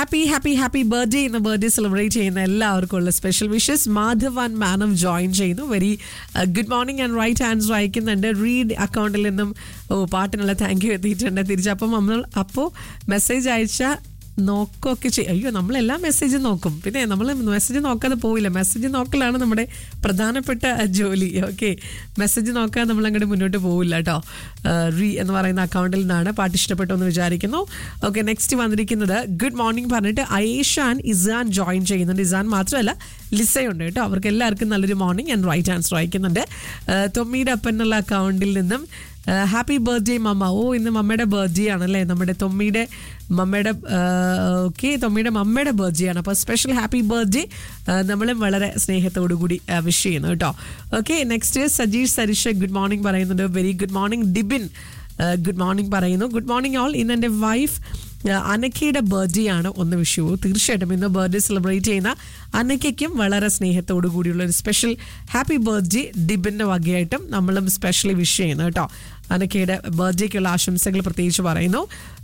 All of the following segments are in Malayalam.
ഹാപ്പി ഹാപ്പി ഹാപ്പി ബർത്ത്ഡേ എന്ന ബർത്ത്ഡേ സെലിബ്രേറ്റ് ചെയ്യുന്ന എല്ലാവർക്കും ഉള്ള സ്പെഷ്യൽ വിഷസ് മാധവ് ആൻഡ് മാനം ജോയിൻ ചെയ്യുന്നു very good morning and right answer അയക്കുന്നുണ്ട് റീഡ് അക്കൗണ്ടിൽ നിന്നും ഓ പാട്ടിനുള്ള താങ്ക് യു എത്തിയിട്ടുണ്ട് തിരിച്ചപ്പം നമ്മൾ അപ്പോൾ മെസ്സേജ് അയച്ച നോക്കുകയൊക്കെ ചെയ്യും അയ്യോ നമ്മളെല്ലാ മെസ്സേജും നോക്കും പിന്നെ നമ്മൾ മെസ്സേജ് നോക്കാതെ പോവില്ല മെസ്സേജ് നോക്കലാണ് നമ്മുടെ പ്രധാനപ്പെട്ട ജോലി ഓക്കെ മെസ്സേജ് നോക്കാൻ നമ്മൾ അങ്ങോട്ട് മുന്നോട്ട് പോവില്ല കേട്ടോ റീ എന്ന് പറയുന്ന അക്കൗണ്ടിൽ നിന്നാണ് പാട്ട് ഇഷ്ടപ്പെട്ടു എന്ന് വിചാരിക്കുന്നു ഓക്കെ നെക്സ്റ്റ് വന്നിരിക്കുന്നത് ഗുഡ് മോർണിംഗ് പറഞ്ഞിട്ട് അയേഷാൻ ഇസാൻ ജോയിൻ ചെയ്യുന്നുണ്ട് ഇസാൻ മാത്രമല്ല ലിസയുണ്ട് കേട്ടോ അവർക്ക് എല്ലാവർക്കും നല്ലൊരു മോർണിംഗ് ആൻഡ് റൈറ്റ് ആൻസർ അയക്കുന്നുണ്ട് തൊമ്മിയുടെ അപ്പൻ എന്നുള്ള അക്കൗണ്ടിൽ നിന്നും ഹാപ്പി ബർത്ത്ഡേ മമ്മ ഓ ഇന്ന് മമ്മയുടെ ബർത്ത്ഡേ ആണല്ലേ നമ്മുടെ തൊമ്മിയുടെ മമ്മയുടെ ഓക്കെ തൊമ്മിയുടെ മമ്മയുടെ ബർത്ത്ഡേ ആണ് അപ്പോൾ സ്പെഷ്യൽ ഹാപ്പി ബർത്ത്ഡേ നമ്മളും വളരെ സ്നേഹത്തോടു കൂടി വിഷ് ചെയ്യുന്നു കേട്ടോ okay next Sajeesh Sarisha good morning പറയുന്നുണ്ട് very good morning Dibin good morning പറയുന്നു ഗുഡ് മോർണിംഗ് ഓൾ ഇന്ന് എൻ്റെ വൈഫ് അനക്കയുടെ ബർത്ത്ഡേ ആണ് ഒന്ന് വിഷു തീർച്ചയായിട്ടും ഇന്ന് ബർത്ത്ഡേ സെലിബ്രേറ്റ് ചെയ്യുന്ന അനക്കയ്ക്കും വളരെ സ്നേഹത്തോടു കൂടിയുള്ള ഒരു സ്പെഷ്യൽ ഹാപ്പി ബർത്ത്ഡേ ഡിബിൻ്റെ വകയായിട്ടും നമ്മളും സ്പെഷ്യലി വിഷ് ചെയ്യുന്നു കേട്ടോ അനക്കയുടെ ബർത്ത്ഡേക്കുള്ള ആശംസകൾ പ്രത്യേകിച്ച് പറയുന്നു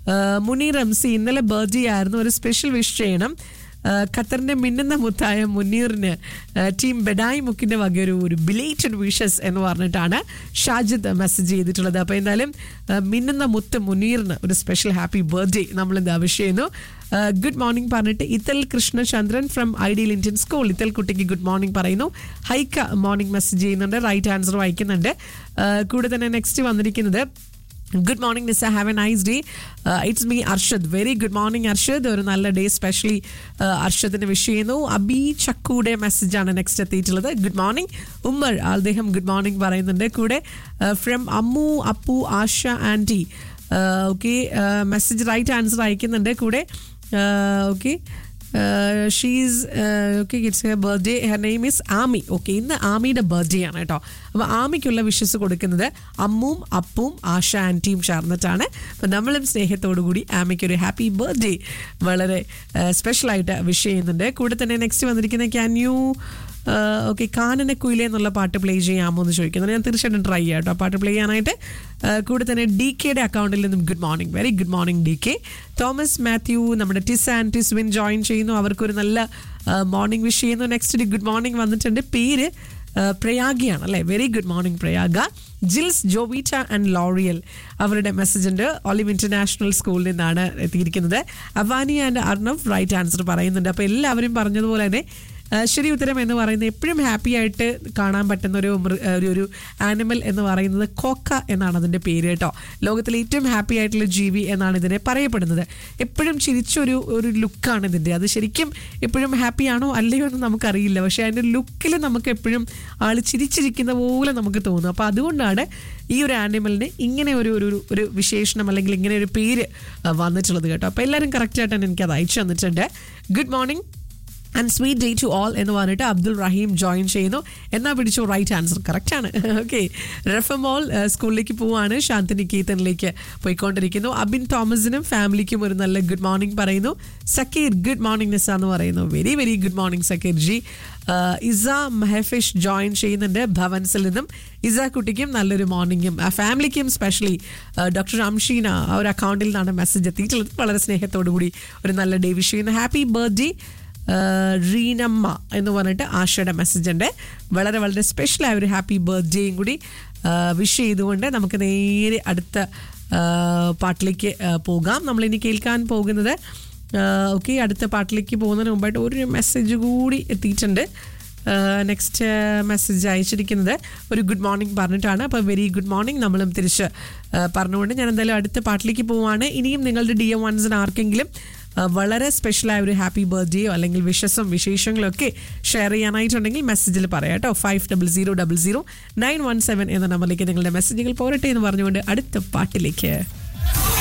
മുനീർ റംസി ഇന്നലെ ബർത്ത്ഡേ ആയിരുന്നു ഒരു സ്പെഷ്യൽ വിഷ് ചെയ്യണം ഖത്തറിന്റെ മിന്നുന്ന മുത്തായ മുനീറിന് ടീം ബെഡായി മുക്കിന്റെ വക ഒരു ഒരു ബിലേറ്റഡ് വിഷസ് എന്ന് പറഞ്ഞിട്ടാണ് ഷാജിദ് മെസ്സേജ് ചെയ്തിട്ടുള്ളത് അപ്പോൾ എന്തായാലും മിന്നുന്ന മുത്ത് മുനീറിന് ഒരു സ്പെഷ്യൽ ഹാപ്പി ബർത്ത്ഡേ നമ്മൾ എന്താ വിഷ് ചെയ്യുന്നു ഗുഡ് മോർണിംഗ് പറഞ്ഞിട്ട് ഇത്തൽ Krishnachandran from Ideal Indian School ഇത്തൽ കുട്ടിക്ക് ഗുഡ് മോർണിംഗ് പറയുന്നു ഹൈക്ക മോർണിംഗ് മെസ്സേജ് ചെയ്യുന്നുണ്ട് റൈറ്റ് ആൻസർ വായിക്കുന്നുണ്ട് കൂടെ തന്നെ നെക്സ്റ്റ് വന്നിരിക്കുന്നത് good morning Nisa have a nice day it's me Arshad very good morning Arshad ഒരു നല്ല ഡേ സ്പെഷ്യലി അർഷദിന് വിഷ് ചെയ്യുന്നു അബി ചക്കുടെ മെസ്സേജാണ് നെക്സ്റ്റ് എത്തിയിട്ടുള്ളത് ഗുഡ് മോർണിംഗ് ഉമ്മർ അദ്ദേഹം ഗുഡ് മോർണിംഗ് പറയുന്നുണ്ട് കൂടെ from Ammu Appu Asha aunty okay message right answer അയക്കുന്നുണ്ട് കൂടെ okay she's okay it's her birthday her name is Ami okay ഇന്ന് ആമിയുടെ ബർത്ത്ഡേ ആണ് കേട്ടോ അപ്പോൾ ആമിക്കുള്ള വിഷസ് കൊടുക്കുന്നത് അമ്മും അപ്പും ആശ ആൻറ്റിയും ചേർന്നിട്ടാണ് അപ്പം നമ്മളും സ്നേഹത്തോടു കൂടി ആമിക്ക് ഒരു ഹാപ്പി ബർത്ത്ഡേ വളരെ സ്പെഷ്യലായിട്ട് വിഷ് ചെയ്യുന്നുണ്ട് കൂടെ തന്നെ നെക്സ്റ്റ് വന്നിരിക്കുന്ന ക്യാൻ യു ഓക്കെ കാനന കുയിലെ എന്നുള്ള പാട്ട് പ്ലേ ചെയ്യാമോ എന്ന് ചോദിക്കുന്നത് ഞാൻ തീർച്ചയായിട്ടും ട്രൈ ചെയ്യാം കേട്ടോ പാട്ട് പ്ലേ ചെയ്യാനായിട്ട് കൂടെ തന്നെ ഡി കെയുടെ അക്കൗണ്ടിൽ നിന്നും good morning very good morning D K Thomas Mathew നമ്മുടെ ടിസ് ആൻഡ് ടിസ് വിൻ ജോയിൻ ചെയ്യുന്നു അവർക്കൊരു നല്ല മോർണിംഗ് വിഷ് ചെയ്യുന്നു നെക്സ്റ്റ് ഗുഡ് മോർണിംഗ് വന്നിട്ടുണ്ട് പേര് പ്രയാഗിയാണ് അല്ലേ very good morning Prayaga Jils Jovita and Loriel അവരുടെ മെസ്സേജ് ഉണ്ട് ഒലിവ് ഇന്റർനാഷണൽ സ്കൂളിൽ നിന്നാണ് എത്തിയിരിക്കുന്നത് Avani and Arnav right answer പറയുന്നുണ്ട് അപ്പോൾ എല്ലാവരും പറഞ്ഞതുപോലെ തന്നെ ശരി ഉത്തരം എന്ന് പറയുന്നത് എപ്പോഴും ഹാപ്പി ആയിട്ട് കാണാൻ പറ്റുന്ന ഒരു ഒരു ഒരു ആനിമൽ എന്ന് പറയുന്നത് കോക്ക എന്നാണ് അതിൻ്റെ പേര് കേട്ടോ ലോകത്തിലെ ഏറ്റവും ഹാപ്പി ആയിട്ടുള്ള ജീവി എന്നാണ് ഇതിനെ പറയപ്പെടുന്നത് എപ്പോഴും ചിരിച്ചൊരു ഒരു ലുക്കാണ് ഇതിൻ്റെ അത് ശരിക്കും എപ്പോഴും ഹാപ്പി ആണോ അല്ലയോ എന്ന് നമുക്കറിയില്ല പക്ഷേ അതിൻ്റെ ലുക്കിൽ നമുക്ക് എപ്പോഴും ആൾ ചിരിച്ചിരിക്കുന്ന പോലെ നമുക്ക് തോന്നും അപ്പോൾ അതുകൊണ്ടാണ് ഈ ഒരു ആനിമലിന് ഇങ്ങനെ ഒരു ഒരു ഒരു വിശേഷണം അല്ലെങ്കിൽ ഇങ്ങനെ ഒരു പേര് വന്നിട്ടുള്ളത് കേട്ടോ അപ്പോൾ എല്ലാവരും കറക്റ്റായിട്ടാണ് എനിക്കത് അയച്ചു തന്നിട്ടുണ്ട് good morning and sweet day to all എന്ന് പറഞ്ഞിട്ട് അബ്ദുൾ റഹീം ജോയിൻ ചെയ്യുന്നു എന്നാ പിടിച്ചു റൈറ്റ് ആൻസർ കറക്റ്റ് ആണ് ഓക്കെ റഫമോൾ സ്കൂളിലേക്ക് പോവാണ് ശാന്തിനികേതനിലേക്ക് പോയിക്കൊണ്ടിരിക്കുന്നു അബിൻ തോമസിനും ഫാമിലിക്കും ഒരു നല്ല ഗുഡ് മോർണിംഗ് പറയുന്നു സക്കീർ ഗുഡ് മോർണിംഗ് നിസ എന്ന് പറയുന്നു very very good morning Zakir ji Isa Mehfish join ചെയ്യുന്നുണ്ട് ഭവൻസിൽ നിന്നും ഇസ കുട്ടിക്കും നല്ലൊരു മോർണിംഗും ആ ഫാമിലിക്കും സ്പെഷ്യലി ഡോക്ടർ അംഷീന ആ ഒരു അക്കൗണ്ടിൽ നിന്നാണ് മെസ്സേജ് എത്തിയിട്ടുള്ളത് വളരെ സ്നേഹത്തോടു കൂടി ഒരു നല്ല ഡേ വിഷ് ചെയ്യുന്നു ഹാപ്പി ബർത്ത്ഡേ റീനമ്മ എന്ന് പറഞ്ഞിട്ട് ആശയുടെ മെസ്സേജ് ഉണ്ട് വളരെ വളരെ സ്പെഷ്യലായ ഒരു ഹാപ്പി ബർത്ത്ഡേയും കൂടി വിഷ് ചെയ്തുകൊണ്ട് നമുക്ക് നേരെ അടുത്ത പാട്ടിലേക്ക് പോകാം നമ്മളിനി കേൾക്കാൻ പോകുന്നത് ഓക്കെ അടുത്ത പാട്ടിലേക്ക് പോകുന്നതിന് മുമ്പായിട്ട് ഒരു മെസ്സേജ് കൂടി എത്തിയിട്ടുണ്ട് നെക്സ്റ്റ് മെസ്സേജ് അയച്ചിരിക്കുന്നത് ഒരു ഗുഡ് മോർണിംഗ് പറഞ്ഞിട്ടാണ് അപ്പോൾ വെരി ഗുഡ് മോർണിംഗ് നമ്മളും തിരിച്ച് പറഞ്ഞുകൊണ്ട് ഞാൻ എന്തായാലും അടുത്ത പാട്ടിലേക്ക് പോവാണ് ഇനിയും നിങ്ങളുടെ ഡി എം വൺസിന് ആർക്കെങ്കിലും വളരെ സ്പെഷ്യലായ ഒരു ഹാപ്പി ബർത്ത്ഡേയോ അല്ലെങ്കിൽ വിഷസും വിശേഷങ്ങളും ഒക്കെ ഷെയർ ചെയ്യാനായിട്ടുണ്ടെങ്കിൽ മെസ്സേജിൽ പറയാം കേട്ടോ five double zero double zero nine one seven എന്ന നമ്പറിലേക്ക് നിങ്ങളുടെ മെസ്സേജുകൾ പോരട്ടെ എന്ന് പറഞ്ഞുകൊണ്ട് അടുത്ത പാട്ടിലേക്ക്